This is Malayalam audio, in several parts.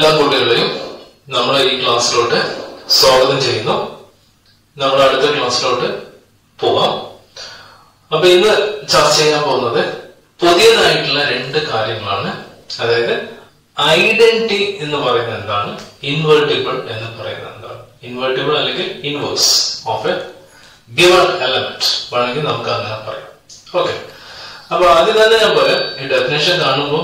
എല്ലാ കുട്ടികളെയും നമ്മളെ ഈ ക്ലാസ്സിലോട്ട് സ്വാഗതം ചെയ്യുന്നു നമ്മൾ അടുത്ത ക്ലാസ്സിലോട്ട് പോവാം അപ്പൊ ഇന്ന് ചർച്ച ചെയ്യാൻ പോകുന്നത് പുതിയതായിട്ടുള്ള രണ്ട് കാര്യങ്ങളാണ് അതായത് ഐഡന്റിറ്റി എന്ന് പറയുന്നത് എന്താണ് ഇൻവേർട്ടിബിൾ എന്ന് പറയുന്നത് എന്താണ് ഇൻവേർട്ടിബിൾ അല്ലെങ്കിൽ inverse of a given element വേണമെങ്കിൽ നമുക്ക് അങ്ങനെ പറയാം ഓക്കെ അപ്പൊ ആദ്യം തന്നെ ഞാൻ പറയാം ഈ ഡെഫിനേഷൻ കാണുമ്പോൾ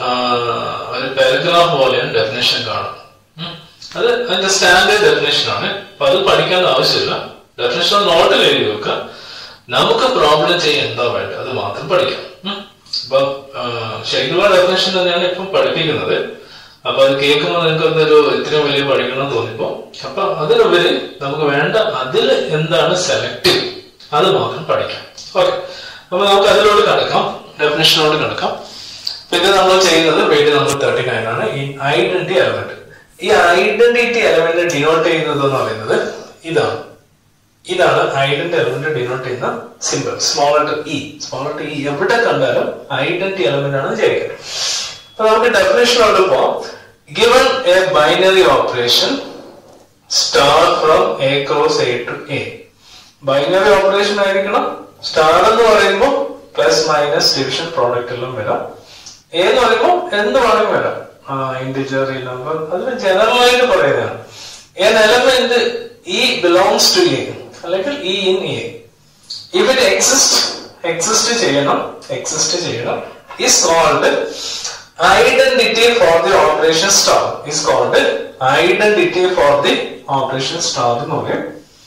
ഒരു പാരഗ്രാഫ് പോലെയാണ് ഡെഫിനേഷൻ കാണും ഉം. അത് അതിന്റെ സ്റ്റാൻഡേർഡ് ഡെഫിനേഷൻ ആണ് അപ്പൊ അത് പഠിക്കേണ്ട ആവശ്യമില്ല ഡെഫിനേഷൻ നോട്ടിൽ എഴുതി വെക്കുക നമുക്ക് പ്രോബ്ലം ചെയ്യാൻ എന്താ വേണ്ടത് അത് മാത്രം പഠിക്കാം ഉം. അപ്പൊ ശൈലിക ഡെഫിനേഷൻ തന്നെയാണ് ഇപ്പം പഠിപ്പിക്കുന്നത് അപ്പൊ അത് കേൾക്കുമ്പോൾ നിങ്ങൾക്ക് എന്തൊരു ഇത്രയും വലിയ പഠിക്കണം എന്ന് തോന്നിപ്പോ അപ്പൊ അതിനുപരി നമുക്ക് വേണ്ട അതിൽ എന്താണ് സെലക്റ്റീവ് അത് മാത്രം പഠിക്കാം ഓക്കെ അപ്പൊ നമുക്ക് അതിലോട്ട് കടക്കാം ഡെഫിനേഷനോട് കടക്കാം പിന്നെ നമ്മൾ ചെയ്യുന്നത് പേജ് നമ്പർ തേർട്ടി നയൻ ആണ് ഈ ഐഡന്റിറ്റി എലമെന്റ് ഈ ഐഡന്റിറ്റി എലമെന്റ് ഡിനോട്ട് ചെയ്യുന്നത് എന്ന് പറയുന്നത് ഇതാണ് ഇതാണ് ഐഡന്റി എലമെന്റ് ഡിനോട്ട് ചെയ്യുന്ന simple small letter e small letter e എവിടെ കണ്ടാലും ഐഡന്റി എലമെന്റ് ആണ് ചെയ്യുന്നത് അപ്പൊ നമുക്ക് ഡെഫിനേഷനോട് പോവാം given a binary operation star from a cross a to a binary operation ആയിരിക്കണം സ്റ്റാർ എന്ന് പറയുമ്പോൾ പ്ലസ് മൈനസ് ഡിവിഷൻ പ്രോഡക്റ്റ് എല്ലാം വരാം എ എന്ന് പറയുമ്പോൾ എന്ത് വേണമെങ്കിൽ വരാം ഇൻഡിജർ ഈ നമ്പർ അതിന് ജനറൽ ആയിട്ട് പറയുന്നതാണ് ഏത് element e belongs to a അല്ലെങ്കിൽ e in a if it exist exist ചെയ്യണം എക്സിസ്റ്റ് ചെയ്യണം is called identity for the operation star is called identity for the operation star എന്ന് പറയും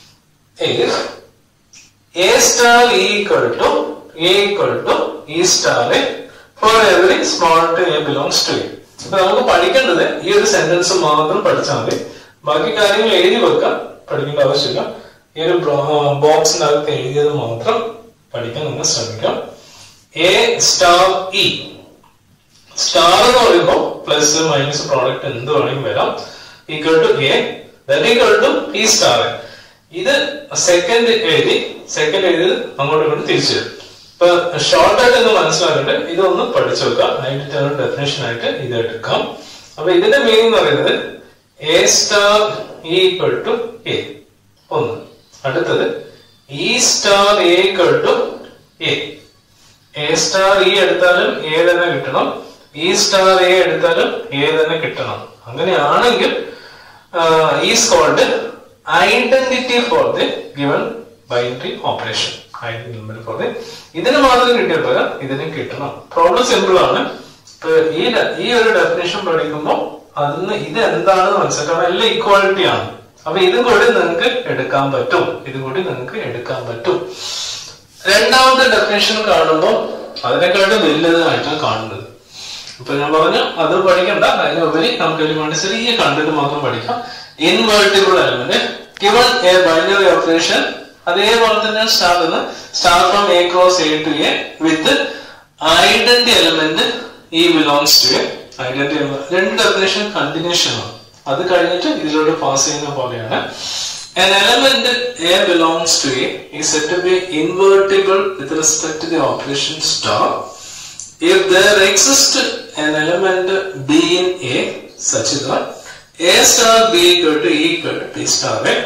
if a star equal to a equal to e star for every small to a belongs to a അപ്പൊ നമുക്ക് പഠിക്കേണ്ടത് ഈ ഒരു സെന്റൻസ് മാത്രം പഠിച്ചാൽ മതി ബാക്കി കാര്യങ്ങൾ എഴുതി വെക്കാം പഠിക്കേണ്ട ആവശ്യമില്ല ഈ ഒരു ബോക്സിനകത്ത് എഴുതിയത് മാത്രം പഠിക്കാൻ നിങ്ങൾ ശ്രമിക്കാം എ സ്റ്റാർ ഇ സ്റ്റാർ എന്ന് പറയുമ്പോൾ പ്ലസ് മൈനസ് പ്രോഡക്റ്റ് എന്ത് വേണമെങ്കിലും വരാം equal to a then equal to e star ഇത് സെക്കൻഡ് എഴുതി സെക്കൻഡ് എഴുതി അങ്ങോട്ടും ഇങ്ങോട്ടും തിരിച്ചു തരും ഇപ്പൊ ഷോർട്ട് ആയിട്ട് ഒന്ന് മനസ്സിലാക്കട്ടെ ഇതൊന്ന് പഠിച്ചു വെക്കാം അതിന്റെ ഡെഫിനേഷൻ ആയിട്ട് ഇത് എടുക്കാം അപ്പൊ ഇതിന്റെ മീനിങ് എന്ന് പറയുന്നത് a star equal to a ഒന്ന് അടുത്തത് e star A equal to A a star e എടുത്താലും എ തന്നെ കിട്ടണം ഇ സ്റ്റാർ എ എടുത്താലും എ തന്നെ കിട്ടണം അങ്ങനെയാണെങ്കിൽ is called identity for the given binary operation identity for the ഇതിന് മാത്രം കിട്ടിയ പോരാ ഇതിന് കിട്ടണം പ്രോബ്ലം സിമ്പിൾ ആണ് ഇപ്പൊ ഈ ഡ- ഈ ഒരു ഡെഫിനേഷൻ പഠിക്കുമ്പോൾ അതിന് ഇത് എന്താണെന്ന് മനസ്സിലാക്കണം എല്ലാം ഈക്വാലിറ്റി ആണ് അപ്പൊ ഇതും കൂടി നിങ്ങൾക്ക് എടുക്കാൻ പറ്റും ഇതും കൂടി നിങ്ങൾക്ക് എടുക്കാൻ പറ്റും രണ്ടാമത്തെ ഡെഫിനേഷൻ കാണുമ്പോൾ അതിനെക്കാട്ടും വലുതായിട്ടാണ് കാണുന്നത് ഇപ്പൊ ഞാൻ പറഞ്ഞു അത് പഠിക്കണ്ട അതിനുപരി നമുക്ക് ഇതിന് വേണ്ടി ചെറിയ കണ്ടന്റ് മാത്രം പഠിക്കാം invertible element given a binary operation അതേപോലെ തന്നെ സ്റ്റാർ എന്ന് star from a cross a to a with identity element e belongs to a identity രണ്ട് ഡെഫിനേഷൻ കണ്ടിന്യൂഷൻ ആണ് അത് കഴിഞ്ഞിട്ട് ഇതിലോട്ട് പാസ് ചെയ്യുന്ന പോലെയാണ് An element A belongs to A is said to be invertible with respect to the operation star if there exists an element B in A such that A star B equal to E equal to B star A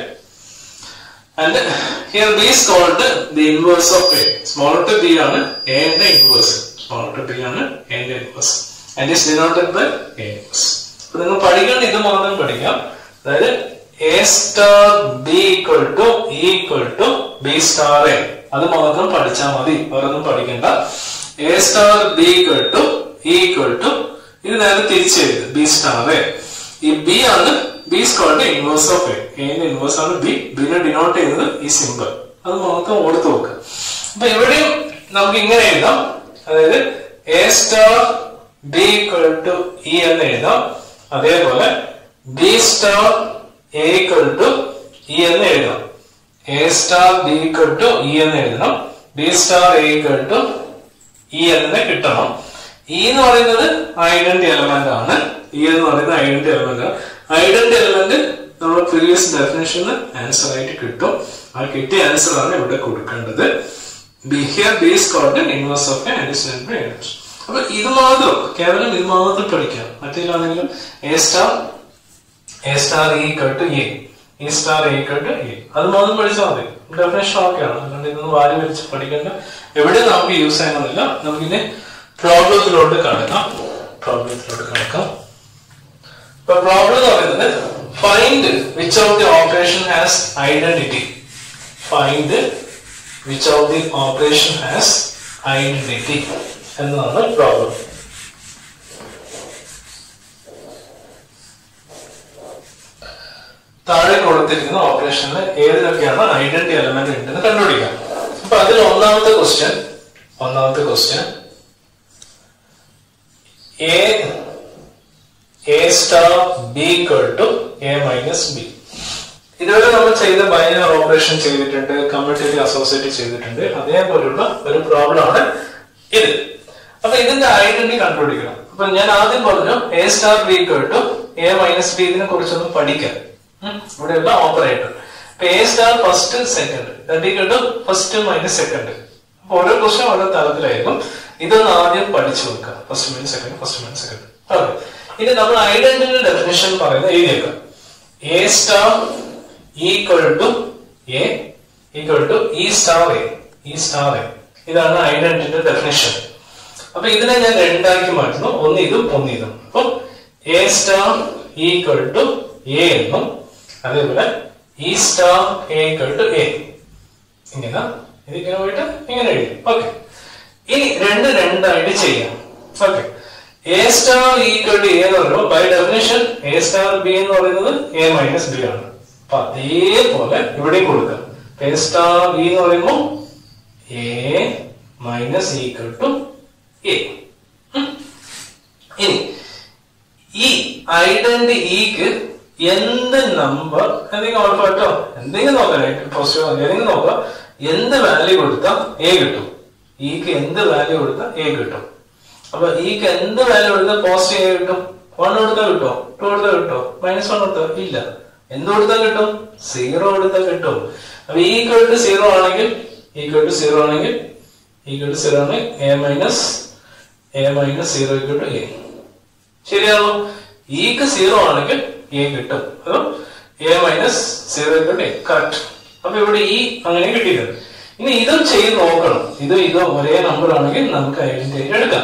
and here B is called the inverse of A smaller to B ആണ് A ന്റെ inverse smaller to B ആണ് A ന്റെ inverse and is denoted by A inverse അപ്പൊ നിങ്ങൾ പഠിക്കേണ്ട ഇത് മാത്രം പഠിക്കാം അതായത് a star B equal to equal to b star a അത് മാത്രം പഠിച്ചാൽ മതി വേറൊന്നും പഠിക്കണ്ട a star B equal to equal to ഇത് നേരെ തിരിച്ചു എഴുതും ബി സ്റ്റാർ എ ഈ ബി ആണ് ബി സ്കോളിന്റെ ഇൻവേഴ്സ് ഓഫ് എ എന്റെ ഇൻവേഴ്സ് ആണ് ബി ബിനെ ഡിനോട്ട് ചെയ്യുന്നത് ഈ സിമ്പിൾ അത് മാത്രം ഓർത്ത് നോക്കുക അപ്പൊ ഇവിടെയും നമുക്ക് ഇങ്ങനെ എഴുതാം അതായത് a star B equal to e എന്ന് എഴുതാം അതേപോലെ b star A equal to e എന്ന് എഴുതാം a star B equal to e എന്ന് എഴുതണം b star A equal to e എന്ന് കിട്ടണം ഇ എന്ന് പറയുന്നത് ഐഡന്റി എലമെന്റ് ആണ് ഇ എന്ന് പറയുന്നത് ഐഡന്റി എലമെന്റ് ആണ് ഐഡന്റി എലമെന്റ് നമ്മൾ പ്രീവിയസ് ഡെഫിനേഷന് ആൻസർ ആയിട്ട് കിട്ടും ആ കിട്ടിയ ആൻസർ ആണ് ഇവിടെ കൊടുക്കേണ്ടത് b here b is called inverse of and by അപ്പൊ ഇത് മാത്രം കേവലം ഇത് മാത്രം പഠിക്കാം മറ്റേതിലാണെങ്കിലും a star a star equal to A E star equal to a അത് മാത്രം പഠിച്ചാൽ മതി ഡെഫിനേഷൻ ഓക്കെയാണ് അതുകൊണ്ട് ഇതൊന്നും വാരി വലിച്ച് പഠിക്കേണ്ട എവിടെ നമുക്ക് യൂസ് ചെയ്യണമെന്നില്ല നമുക്കിനി പ്രോബ്ലത്തിലോട്ട് കടക്കാം പ്രോബ്ലത്തിലോട്ട് കടക്കാം ഇപ്പൊ പ്രോബ്ലം എന്ന് പറയുന്നത് find which of the operation has identity find which of the operation has identity എന്നതാണ് പ്രോബ്ലം താഴെ കൊടുത്തിരിക്കുന്ന ഓപ്പറേഷനിൽ ഏതിലൊക്കെയാണ് ഐഡന്റിറ്റി എലമെന്റ് ഉണ്ടെന്ന് കണ്ടുപിടിക്കാം അപ്പൊ അതിൽ ഒന്നാമത്തെ ക്വസ്റ്റ്യൻ ഒന്നാമത്തെ question a a star B equal to A minus b ഇതുവരെ നമ്മൾ ചെയ്ത ബൈനറി ഓപ്പറേഷൻ ചെയ്തിട്ടുണ്ട് കമ്മ്യൂട്ടേറ്റീവ് അസോസിയേറ്റ് ചെയ്തിട്ടുണ്ട് അതേപോലുള്ള ഒരു പ്രോബ്ലം ആണ് ഇത് അപ്പൊ ഇതിന്റെ ഐഡന്റിറ്റി കണ്ടുപിടിക്കണം അപ്പൊ ഞാൻ ആദ്യം പറഞ്ഞു a star B equal to A minus b ഇതിനെ കുറിച്ചൊന്ന് പഠിക്കാം ഉം. ഇവിടെയുള്ള ഓപ്പറേറ്റർ അപ്പൊ a star first second that equal to first minus second അപ്പൊ ഓരോ ക്വസ്റ്റ്യൻ ഓരോ തലത്തിലായിരിക്കും ഇതൊന്ന് ആദ്യം പഠിച്ചു വെക്കുക first minus second first minus second okay ഇനി നമ്മൾ ഐഡന്റിറ്റി ഡെഫിനേഷൻ പറയുന്നത് എഴുതിയേക്കാം a star equal to A equal to e star a E star a ഇതാണ് ഐഡന്റിറ്റി ഡെഫിനേഷൻ അപ്പൊ ഇതിനെ ഞാൻ രണ്ടാക്കി മാറ്റുന്നു ഒന്ന് ഇതും ഒന്ന് ഇതും അപ്പൊ a star equal to a എന്നും അതേപോലെ e star A equal to a ഇങ്ങനെ ഇതിങ്ങനെ പോയിട്ട് ഇങ്ങനെ എഴുതി ഓക്കെ ഇനി രണ്ട് രണ്ടായിട്ട് ചെയ്യാം okay a star equal to a എന്ന് പറയുമ്പോൾ by definition A star b എന്ന് പറയുന്നത് എ മൈനസ് ബി ആണ് അപ്പൊ അതേപോലെ ഇവിടെയും കൊടുക്കാം എ സ്റ്റാർ ബി എന്ന് പറയുമ്പോൾ a minus equal to a ഇനി ഈ ഐഡന്റി ഇക്ക് എന്ത് നമ്പർ എന്തെങ്കിലും ഉറപ്പ് കേട്ടോ എന്തെങ്കിലും നോക്കാം പോസിറ്റീവ് എന്തെങ്കിലും നോക്കാം എന്ത് വാല്യൂ കൊടുത്താൽ എ കിട്ടും ഇക്ക് എന്ത് വാല്യൂ കൊടുത്താൽ എ കിട്ടും അപ്പൊ ഈക്ക് എന്ത് വാല്യൂ കൊടുത്താൽ പോസിറ്റീവ് എ കിട്ടും വൺ കൊടുത്താൽ കിട്ടോ ടു കൊടുത്താൽ കിട്ടോ മൈനസ് വൺ കൊടുത്താൽ ഇല്ല എന്ത് കൊടുത്താൽ കിട്ടും സീറോ കൊടുത്താൽ കിട്ടും അപ്പൊ ഈക്വൽ ടു സീറോ ആണെങ്കിൽ ഈക്വൽ ടു സീറോ ആണെങ്കിൽ ഈക്വൽ ടു സീറോ ആണെങ്കിൽ a minus a minus zero equal to a ശരിയാണോ ഈക്ക് സീറോ ആണെങ്കിൽ എ കിട്ടും അതോ a minus zero equal a correct അപ്പൊ ഇവിടെ ഈ അങ്ങനെ കിട്ടിയിട്ടുണ്ട് ഇനി ഇതും ചെയ്ത് നോക്കണം ഇതും ഇതും ഒരേ നമ്പർ ആണെങ്കിൽ നമുക്ക് ഐഡന്റിറ്റി എടുക്കാം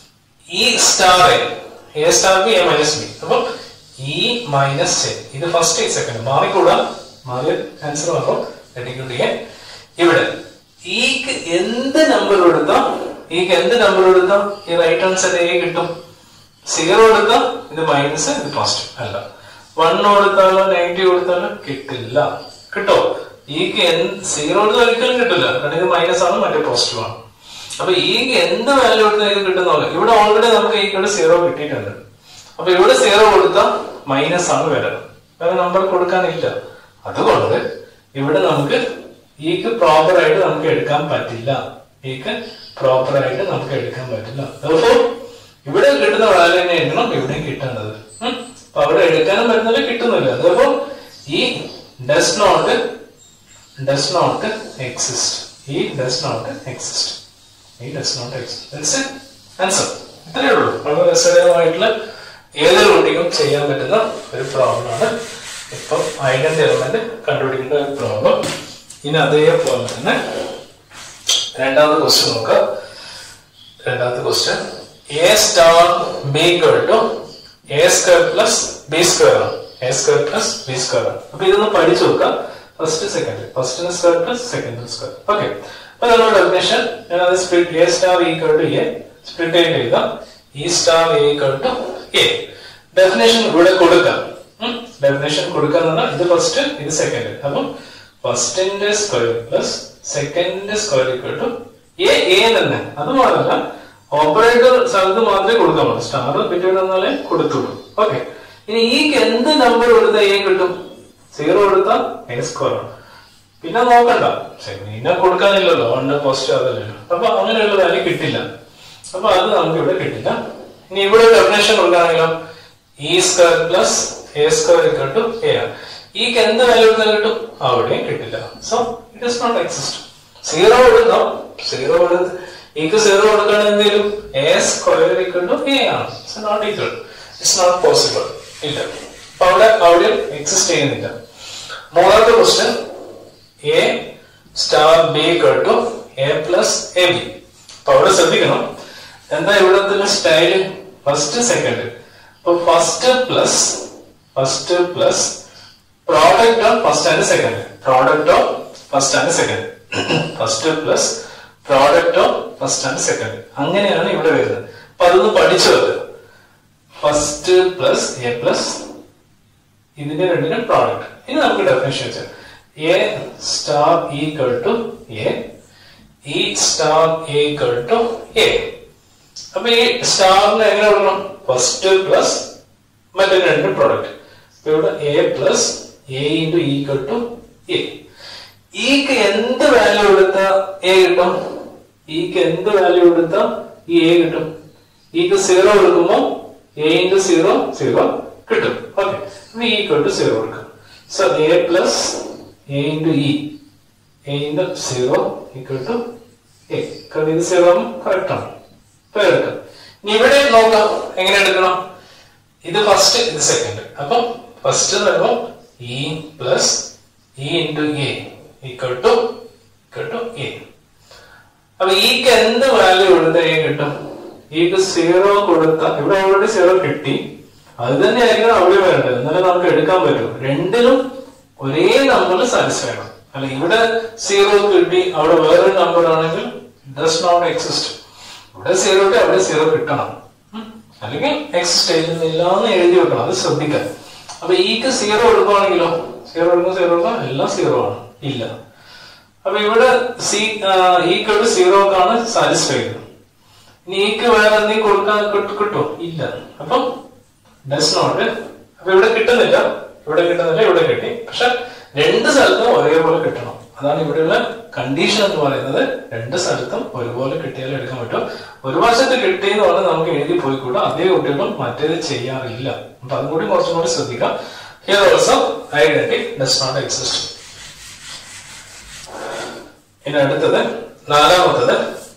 ഈ star a a star b a minus b അപ്പൊ ഇ മൈനസ് എ ഇത് ഫസ്റ്റ് സെക്കൻഡ് മാറിക്കൂടാ മാറി ആൻസർ മാറും എ ഇവിടെ ഈക്ക് എന്ത് നമ്പർ കൊടുത്താൽ ഈക്ക് എന്ത് നമ്പർ കൊടുത്താൽ ഈ റൈറ്റ് ആൻസർ എ കിട്ടും സീറോ കൊടുത്താൽ ഇത് മൈനസ് ഇത് പോസിറ്റീവ് അല്ല വൺ കൊടുത്താലോ നെഗറ്റീവ് കൊടുത്താലോ കിട്ടില്ല കിട്ടോ ഈക്ക് സീറോ കൊടുത്താൽ ഒരിക്കലും കിട്ടില്ല കാരണം ഇത് മൈനസ് ആണ് മറ്റേ പോസിറ്റീവ് ആണ് അപ്പൊ ഈക്ക് എന്ത് വാല്യൂ കൊടുത്താൽ ഇത് കിട്ടുന്നില്ല ഇവിടെ ഓൾറെഡി നമുക്ക് ഈക്കോട് സീറോ കിട്ടിയിട്ടുണ്ട് അപ്പൊ ഇവിടെ സീറോ കൊടുത്താൽ മൈനസ് ആണ് വരുന്നത് വേറെ നമ്പർ കൊടുക്കാനില്ല അതുകൊണ്ട് ഇവിടെ നമുക്ക് ഈക്ക് പ്രോപ്പർ ആയിട്ട് നമുക്ക് എടുക്കാൻ പറ്റില്ല ഈക്ക് പ്രോപ്പർ ആയിട്ട് നമുക്ക് എടുക്കാൻ പറ്റില്ല അപ്പോൾ ഇവിടെ കിട്ടുന്ന വാല്യൂ തന്നെ ആയിരിക്കണം ഇവിടെയും കിട്ടേണ്ടത് ഉം. അപ്പൊ അവിടെ എടുക്കാനും പറ്റുന്നില്ല കിട്ടുന്നില്ല അതപ്പോ ഈ does not does not exist ഈ ഡസ് നോട്ട് എക്സിസ്റ്റ് ഈ ഡസ് നോട്ട് എക്സിസ്റ്റ് ആൻസർ ഇത്രയേ ഉള്ളൂ വളരെ രസകരമായിട്ടുള്ള ഏതൊരു കുട്ടിക്കും ചെയ്യാൻ പറ്റുന്ന ഒരു പ്രോബ്ലം ആണ് ഇപ്പം ഐഡന്റി എലമെന്റ് കണ്ടുപിടിക്കേണ്ട ഒരു പ്രോബ്ലം ഇനി അതേപോലെ തന്നെ രണ്ടാമത്തെ ക്വസ്റ്റ്യൻ നോക്കാം രണ്ടാമത്തെ question a star B equal to a square plus b square ആണ് a square plus b square ആണ് അപ്പൊ ഇതൊന്ന് പഠിച്ചു നോക്കാം first second first square plus second square okay അപ്പൊ നമ്മുടെ ഡെഫിനേഷൻ ഞാൻ അത് split a star equal to a split ആയിട്ട് എഴുതാം e star A equal to a definition ഇവിടെ കൊടുക്കാം ഡെഫിനേഷൻ കൊടുക്കാന്ന് പറഞ്ഞാൽ ഇത് ഫസ്റ്റ് ഇത് സെക്കൻഡ് അപ്പം ഫസ്റ്റിന്റെ സ്ക്വയർ പ്ലസ് സെക്കൻഡിന്റെ square equal to A a തന്നെ അത് മാത്രമല്ല ഓപ്പറേറ്റർ സ്ഥലത്ത് മാത്രമേ കൊടുക്കാൻ പറ്റൂ സ്റ്റാർ പിന്നീട് തന്നാലേ കൊടുത്തുള്ളൂ ഓക്കെ ഇനി ഈക്ക് എന്ത് നമ്പർ കൊടുത്താൽ എ കിട്ടും സീറോ കൊടുത്താൽ എ സ്ക്വയർ ആണ് പിന്നെ നോക്കണ്ട ശരി പിന്നെ കൊടുക്കാനില്ലല്ലോ വൺ പോസ്റ്റ് അതല്ലല്ലോ അപ്പൊ അങ്ങനെയുള്ള വാല്യൂ കിട്ടില്ല അപ്പൊ അത് നമുക്ക് ഇവിടെ കിട്ടില്ല ഇനി ഇവിടെ ഡെഫിനേഷൻ കൊടുക്കുകയാണെങ്കിലോ e square plus a square equal to A ആണ് ഈക്ക് എന്ത് വാല്യൂ കൊടുത്താൽ കിട്ടും അവിടെയും കിട്ടില്ല so it is not exist zero കൊടുക്കാം സീറോ കൊടുത്ത് ഈക്ക് സീറോ കൊടുക്കണം എന്തെങ്കിലും a square equal to A ആണ് so not equal it's not possible ഇല്ല അപ്പൊ അവിടെ അവിടെ എക്സിസ്റ്റ് ചെയ്യുന്നില്ല മൂന്നാമത്തെ question a star B to a plus a b അപ്പൊ അവിടെ ശ്രദ്ധിക്കണം എന്താ ഇവിടെ സ്റ്റൈല് ഫസ്റ്റ് സെക്കൻഡ് അപ്പൊ first plus first plus product of first and second product of first and second first plus product of first and second അങ്ങനെയാണ് ഇവിടെ വരുന്നത് അപ്പൊ അതൊന്ന് പഠിച്ചു വെക്കുക ഫസ്റ്റ് പ്ലസ് എ പ്ലസ് ഇതിന്റെ രണ്ടിനും പ്രോഡക്റ്റ് ഇനി നമുക്ക് ഡെഫിനേഷൻ വെച്ചാൽ A star equal to A E star equal to A അപ്പൊ ഈ സ്റ്റാറിന് എങ്ങനെ കൊടുക്കണം ഫസ്റ്റ് പ്ലസ് മറ്റേ രണ്ട് പ്രോഡക്റ്റ് അപ്പൊ ഇവിടെ A plus A into equal to A ഈക്ക് എന്ത് വാല്യൂ കൊടുത്ത എ കിട്ടും ഈക്ക് എന്ത് വാല്യൂ കൊടുത്ത ഈ എ കിട്ടും ഈക്ക് സീറോ കൊടുക്കുമ്പോൾ എ ഇൻറ്റു സീറോ സീറോ കിട്ടും ഓക്കെ ഈക്വൽ ടു സീറോ കൊടുക്കാം so A plus A into E A into zero equal to A കാരണം ഇത് സീറോ കറക്റ്റ് ആണ് ഇപ്പൊ എടുക്കാം ഇനി ഇവിടെ നോക്കാം എങ്ങനെ എടുക്കണം ഇത് ഫസ്റ്റ് ഇത് സെക്കൻഡ് അപ്പം ഫസ്റ്റ് എന്ന് പറയുമ്പോൾ E plus E into A equal to equal to A അപ്പൊ ഈക്ക് എന്ത് വാല്യൂ കൊടുത്ത എ കിട്ടും ഈക്ക് സീറോ കൊടുത്ത ഇവിടെ ഓൾറെഡി സീറോ കിട്ടി അത് തന്നെയായിരിക്കണം അവിടെ വേണ്ടത് എന്നാലേ നമുക്ക് എടുക്കാൻ പറ്റും രണ്ടിലും ഒരേ നമ്പർ സാറ്റിസ്ഫൈ ആണ് അല്ല ഇവിടെ സീറോ കിട്ടി അവിടെ വേറൊരു നമ്പർ ആണെങ്കിൽ ഡസ് നോട്ട് എക്സിസ്റ്റ് ഇവിടെ സീറോ കിട്ടി അവിടെ സീറോ കിട്ടണം ഉം. അല്ലെങ്കിൽ എക്സിസ്റ്റ് ചെയ്യുന്നില്ല എന്ന് എഴുതി വെക്കണം അത് ശ്രദ്ധിക്കാം അപ്പൊ ഈക്ക് സീറോ എടുക്കുവാണെങ്കിലോ സീറോ എടുക്കും സീറോ എടുക്കാം എല്ലാം സീറോ ആണ് ഇല്ല അപ്പൊ ഇവിടെ സി ഈക്വൽ ടു സീറോക്കാണ് സാറ്റിസ്ഫൈ ചെയ്തത് ഇനി ഈക്ക് വേറെ എന്തെങ്കിലും കൊടുക്കാൻ കിട്ട- കിട്ടുമോ ഇല്ല അപ്പം ഡസ് നോട്ട് അപ്പൊ ഇവിടെ കിട്ടുന്നില്ല ഇവിടെ കിട്ടുന്നില്ല ഇവിടെ കിട്ടി പക്ഷെ രണ്ട് സ്ഥലത്തും ഒരേപോലെ കിട്ടണം അതാണ് ഇവിടെയുള്ള കണ്ടീഷൻ എന്ന് പറയുന്നത് രണ്ട് സ്ഥലത്തും ഒരുപോലെ കിട്ടിയാലേ എടുക്കാൻ പറ്റും ഒരു വശത്ത് കിട്ടിയെന്ന് പറഞ്ഞാൽ നമുക്ക് എഴുതി പോയിക്കൂടാ അതേ കുട്ടികളും മറ്റേത് ചെയ്യാറില്ല അപ്പൊ അതും കൂടി കുറച്ചും കൂടി ശ്രദ്ധിക്കാം here also identity does not exist ഇനി അടുത്തത് നാലാമത്തത്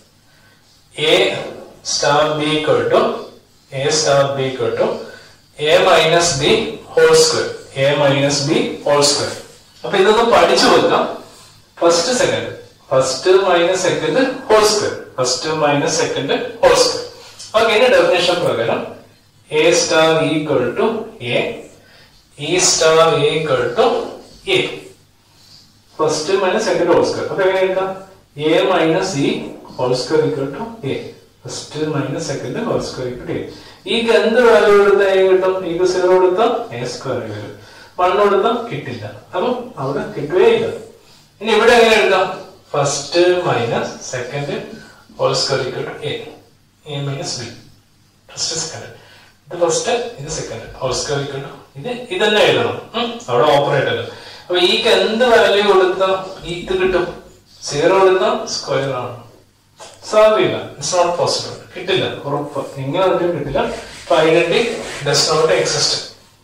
A star B to A star B to A minus B whole square A minus B whole square അപ്പൊ ഇതൊന്ന് പഠിച്ചു വെക്കാം first second first minus second whole square first minus second whole square okay ഇനി ഡെഫിനേഷൻ പ്രകാരം A star equal to A E star equal to A first minus second whole square അപ്പൊ എങ്ങനെ എഴുതാം A minus E whole square equal to A first minus second whole square equal to A ഈക്ക് എന്ത് വാല്യൂ കൊടുത്താൽ എ കിട്ടും ഈക്ക് സീറോ കൊടുത്താൽ എ സ്ക്വയർ വരും വൺ കൊടുത്താൽ കിട്ടില്ല അപ്പം അവിടെ കിട്ടുകയേ ഇല്ല ഇനി ഇവിടെ എങ്ങനെ എഴുതാം first minus second whole square equal to A A minus B first second ഇത് ഫസ്റ്റ് ഇത് second whole square equal to ഇത് ഇതന്നെ എഴുതണം ഉം. അവിടെ ഓപ്പറേറ്റർ അപ്പൊ ഈക്ക് എന്ത് വാല്യൂ കൊടുത്താൽ ഈക്ക് കിട്ടും സീറോ കൊടുത്താൽ സ്ക്വയർ ആണ് സാധ്യമില്ല ഇറ്റ്സ് നോട്ട് പോസിബിൾ കിട്ടില്ല ഉറപ്പ് എങ്ങനെ ഒന്നും കിട്ടില്ല അപ്പൊ identity does not exist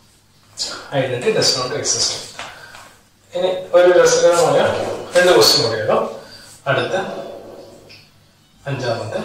identity does not exist ഇനി ഒരു രസകരമായ രണ്ട് ക്വസ്റ്റ്യൻ കൂടിയല്ലോ അടുത്ത അഞ്ചാമത്തെ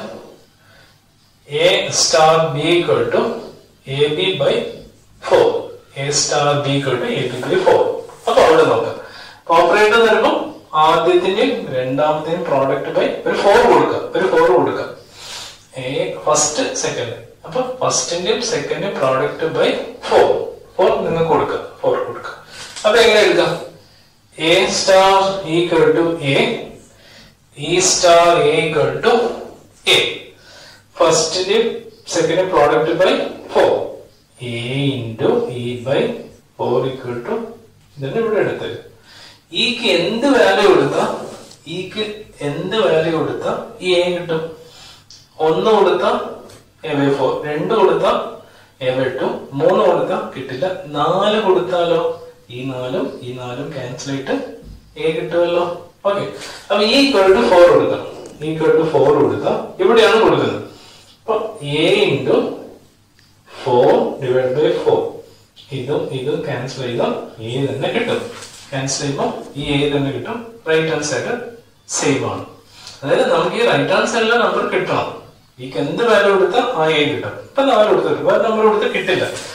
A star B equal to A B by four A star B equal to A B by four അപ്പൊ അവിടെ നോക്കാം ഓപ്പറേറ്റർ വരുമ്പോൾ ആദ്യത്തിന്റെയും രണ്ടാമത്തെയും പ്രോഡക്റ്റ് ബൈ ഒരു ഫോർ കൊടുക്കുക ഒരു ഫോർ കൊടുക്കുക എ ഫസ്റ്റ് സെക്കൻഡ് അപ്പൊ ഫസ്റ്റിന്റെയും സെക്കൻഡും പ്രോഡക്റ്റ് ബൈ ഫോർ ഫോർ നിങ്ങൾക്ക് കൊടുക്കുക ഫോർ കൊടുക്കുക അപ്പൊ എങ്ങനെ എടുക്കാം A star equal to A E star A equal to A ഫസ്റ്റിന്റെ second product by four A into E by four equal to ഇതന്നെ ഇവിടെ എടുത്തത് ഈക്ക് എന്ത് വാല്യൂ കൊടുത്താ ഈക്ക് എന്ത് വാല്യൂ കൊടുത്താ ഈ എ കിട്ടും ഒന്ന് കൊടുത്താ എ ബൈ ഫോർ രണ്ട് കൊടുത്താ എ ബൈ ടു മൂന്ന് കൊടുത്താ കിട്ടില്ല നാല് കൊടുത്താലോ ഈ നാലും ഈ നാലും ക്യാൻസൽ ആയിട്ട് എ കിട്ടുമല്ലോ ഓക്കെ അപ്പൊ ഈ ഈക്വൽ ടു ഫോർ കൊടുക്കാം ഈക്വൽ ടു ഫോർ കൊടുക്കാം ഇവിടെയാണ് കൊടുക്കുന്നത് അപ്പൊ A into four divide by four ഇതും ഇതും ക്യാൻസൽ ചെയ്താൽ എ തന്നെ കിട്ടും ക്യാൻസൽ ചെയ്യുമ്പോൾ ഈ എ തന്നെ കിട്ടും റൈറ്റ് ഹാൻഡ് സൈഡ് സെയിം ആണ് അതായത് നമുക്ക് ഈ റൈറ്റ് ഹാൻഡ് സൈഡിലെ നമ്പർ കിട്ടണം ഈക്ക് എന്ത് വാല്യൂ കൊടുത്താൽ ആ എ കിട്ടും ഇപ്പൊ നാല് കൊടുത്തിട്ട് വേറെ നമ്പർ കൊടുത്ത് കിട്ടില്ല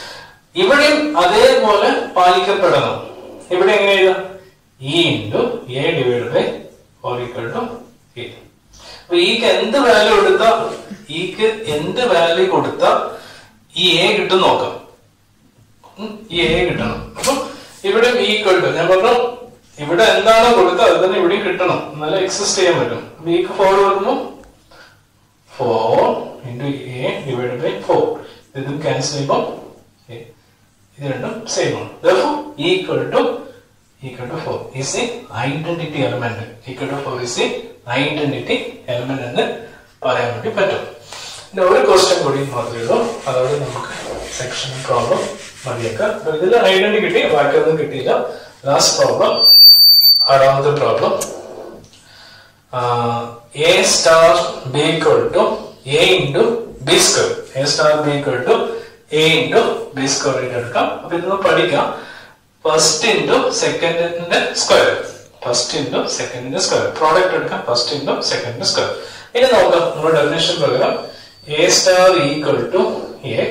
ഇവിടെയും അതേപോലെ പാലിക്കപ്പെടണം ഇവിടെ എങ്ങനെ എഴുതാം E into A divide by or equal to A അപ്പൊ ഈക്ക് എന്ത് വാല്യൂ കൊടുത്താ ഈക്ക് എന്ത് വാല്യൂ കൊടുത്താ ഈ എ കിട്ടും നോക്കാം ഉം, ഈ എ കിട്ടണം അപ്പൊ ഇവിടെ ഈക്വൽ ടു ഞാൻ പറഞ്ഞു ഇവിടെ എന്താണോ കൊടുത്തത് അത് തന്നെ ഇവിടെയും കിട്ടണം എന്നാലേ എക്സിസ്റ്റ് ചെയ്യാൻ പറ്റും അപ്പൊ ഈക്ക് ഫോർ കൊടുക്കുമ്പോൾ four into A divide by four ഇതും ക്യാൻസൽ ചെയ്യുമ്പോൾ ഇത് രണ്ടും സെയിം ആണ് therefore equal to equal to 4 is a identity element equal to 4 is a identity element എന്ന് പറയാൻ വേണ്ടി പറ്റും ഇനി ഒരു ക്വസ്റ്റ്യൻ കൂടി മാത്രമേ ഉള്ളൂ അതോടെ നമുക്ക് സെക്ഷൻ പ്രോബ്ലം മതിയേക്കാം അപ്പൊ ഇതിൽ ഐഡന്റി കിട്ടി ബാക്കിയൊന്നും കിട്ടിയില്ല ലാസ്റ്റ് പ്രോബ്ലം ആറാമത്തെ problem A star B equal to A into B square A star B equal to A into B square ആയിട്ട് എടുക്കാം അപ്പൊ ഇതൊന്ന് പഠിക്കാം ഫസ്റ്റ് ഇൻറ്റു സെക്കൻഡിന്റെ സ്ക്വയർ ഫസ്റ്റ് ഇൻറ്റു സെക്കൻഡിന്റെ സ്ക്വയർ പ്രോഡക്റ്റ് എടുക്കാം ഫസ്റ്റ് ഇൻറ്റു സെക്കൻഡിന്റെ സ്ക്വയർ ഇനി നോക്കാം നമ്മുടെ ഡെഫിനേഷൻ പ്രകാരം A star equal to A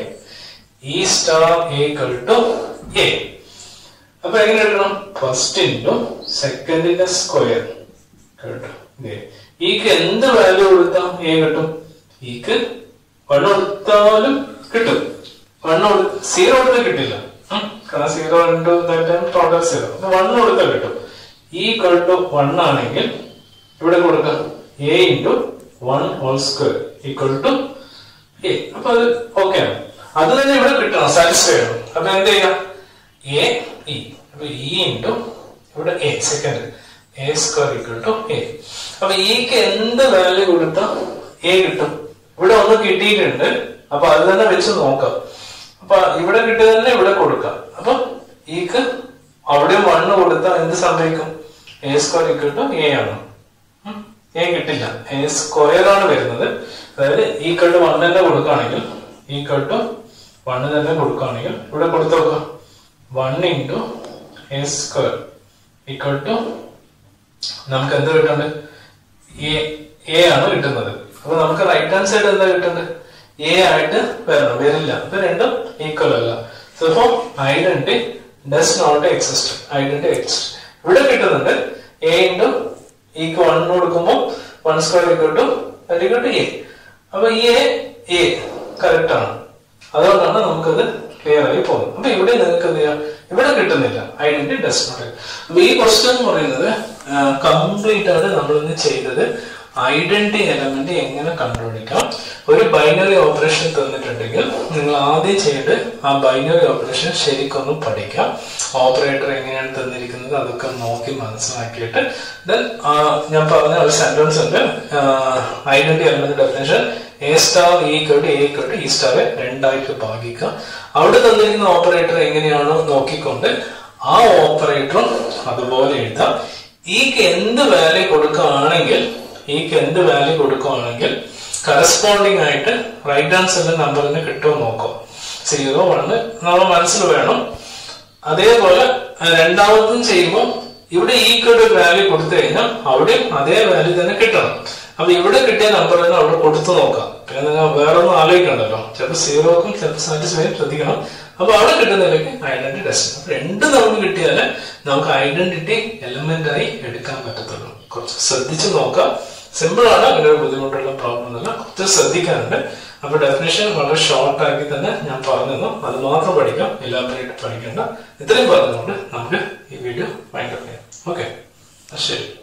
E star equal to A അപ്പൊ എങ്ങനെ എടുക്കണം ഫസ്റ്റ് ഇൻറ്റു സെക്കൻഡിന്റെ സ്ക്വയർ കേട്ടോ ദേ. ഈക്ക് എന്ത് വാല്യൂ കൊടുത്താൽ എ കിട്ടും ഈക്ക് വൺ കൊടുത്താലും കിട്ടും വൺ സീറോ കൊടുത്താൽ കിട്ടില്ല ഉം. കാരണം സീറോ ഇൻറ്റു ടോട്ടൽ സീറോ അപ്പൊ വൺ കൊടുത്താൽ കിട്ടും ഈ ടു വൺ ആണെങ്കിൽ ഇവിടെ കൊടുക്കാം A into one whole square equal to A അപ്പൊ അത് ഓക്കെ ആണ് അത് തന്നെ ഇവിടെ കിട്ടണം സാറ്റിസ്ഫൈ ആണ് അപ്പൊ എന്ത് ചെയ്യാം എ ഇ അപ്പൊ ഇ ഇൻറ്റു ഇവിടെ A second A square equal to A അപ്പൊ ഇക്ക് എന്ത് വാല്യൂ കൊടുത്താൽ എ കിട്ടും ഇവിടെ ഒന്ന് കിട്ടിയിട്ടുണ്ട് അപ്പൊ അത് തന്നെ വെച്ച് നോക്കാം അപ്പൊ ഇവിടെ കിട്ടിയത് തന്നെ ഇവിടെ കൊടുക്കാം അപ്പൊ ഈക്ക് അവിടെ വണ്ണ് കൊടുത്താൽ എന്ത് സംഭവിക്കും A square equal to A ആണ് ഉം. എ കിട്ടില്ല എ സ്ക്വയർ ആണ് വരുന്നത് അതായത് ഈക്വൽ ടു വൺ തന്നെ കൊടുക്കുകയാണെങ്കിൽ ഈക്വൽ ടു വണ്ണ് തന്നെ കൊടുക്കുകയാണെങ്കിൽ ഇവിടെ കൊടുത്തു നോക്കാം one into A square equal to നമുക്ക് എന്ത് കിട്ടുന്നുണ്ട് എ എ ആണ് കിട്ടുന്നത് അപ്പൊ നമുക്ക് റൈറ്റ് ഹാൻഡ് സൈഡ് എന്താ കിട്ടുന്നത് എ ആയിട്ട് വരണം വരില്ല അപ്പൊ രണ്ടും ഈക്വൽ അല്ല so identity does not exist identity exist ഇവിടെ കിട്ടുന്നുണ്ട് എ ഇൻറ്റു ഈക്ക് വൺ കൊടുക്കുമ്പോൾ one square equal to equal to A അപ്പൊ ഈ എ എ കറക്റ്റ് ആണ് അതുകൊണ്ടാണ് നമുക്കത് ക്ലിയർ ആയി പോകുന്നത് അപ്പൊ ഇവിടെ നിങ്ങൾക്ക് എന്ത് ചെയ്യാം ഇവിടെ കിട്ടുന്നില്ല ഐഡന്റി ഡസ് നോട്ട് അപ്പൊ ഈ ക്വസ്റ്റ്യൻ എന്ന് പറയുന്നത് കംപ്ലീറ്റ് ആണ് നമ്മൾ ഇന്ന് ചെയ്തത് ഐഡന്റി എലമെന്റ് എങ്ങനെ കണ്ടുപിടിക്കാം ഒരു ബൈനറി ഓപ്പറേഷൻ തന്നിട്ടുണ്ടെങ്കിൽ നിങ്ങൾ ആദ്യം ചെയ്ത് ആ ബൈനറി ഓപ്പറേഷൻ ശരിക്കൊന്ന് പഠിക്കാം ഓപ്പറേറ്റർ എങ്ങനെയാണ് തന്നിരിക്കുന്നത് അതൊക്കെ നോക്കി മനസ്സിലാക്കിയിട്ട് ദെൻ ഞാൻ പറഞ്ഞ ഒരു സെന്റൻസ് ഉണ്ട് identity element definition A star equal to A equal to ഈ സ്റ്റാറെ രണ്ടായിട്ട് ഭാഗിക്കുക അവിടെ തന്നിരിക്കുന്ന ഓപ്പറേറ്റർ എങ്ങനെയാണോ നോക്കിക്കൊണ്ട് ആ ഓപ്പറേറ്ററും അതുപോലെ എഴുതാം ഈക്ക് എന്ത് വാല്യൂ കൊടുക്കുകയാണെങ്കിൽ ഈക്ക് എന്ത് വാല്യൂ കൊടുക്കുകയാണെങ്കിൽ കറസ്പോണ്ടിങ് ആയിട്ട് റൈറ്റ് ആൻസറിന്റെ നമ്പറിന് കിട്ടുമോ നോക്കാം സീറോ വണ് നമ്മൾ മനസ്സിൽ വേണം അതേപോലെ അഹ് രണ്ടാമതും ചെയ്യുമ്പോൾ ഇവിടെ ഈക്വൽ ഒരു വാല്യൂ കൊടുത്തു കഴിഞ്ഞാൽ അവിടെയും അതേ വാല്യൂ തന്നെ കിട്ടണം അപ്പൊ ഇവിടെ കിട്ടിയ നമ്പർ തന്നെ അവിടെ കൊടുത്തു നോക്കാം പിന്നെ നിങ്ങൾ വേറെ ഒന്നും ആലോചിക്കണ്ടല്ലോ ചിലപ്പോൾ സീറോക്കും ചിലപ്പോൾ സാറ്റിസ്ഫൈ ശ്രദ്ധിക്കണം അപ്പൊ അവിടെ കിട്ടുന്നതിലേക്ക് ഐഡന്റിറ്റി ടെസ്റ്റ് അപ്പൊ രണ്ട് നമുക്ക് കിട്ടിയാലേ നമുക്ക് ഐഡന്റിറ്റി എലമെന്റ് ആയി എടുക്കാൻ പറ്റത്തുള്ളൂ കുറച്ച് ശ്രദ്ധിച്ച് നോക്കാം സിമ്പിൾ ആണ് അങ്ങനെ ഒരു ബുദ്ധിമുട്ടുള്ള പ്രോബ്ലം ഒന്നുമില്ല കുറച്ച് ശ്രദ്ധിക്കാനുണ്ട് അപ്പൊ ഡെഫിനേഷൻ വളരെ ഷോർട്ട് ആക്കി തന്നെ ഞാൻ പറഞ്ഞു അത് മാത്രം പഠിക്കാം എലാബറേറ്റ് പഠിക്കേണ്ട ഇത്രയും പറഞ്ഞുകൊണ്ട് നമുക്ക് ഈ വീഡിയോ വൈൻഡപ്പ് ചെയ്യാം ഓക്കെ ശരി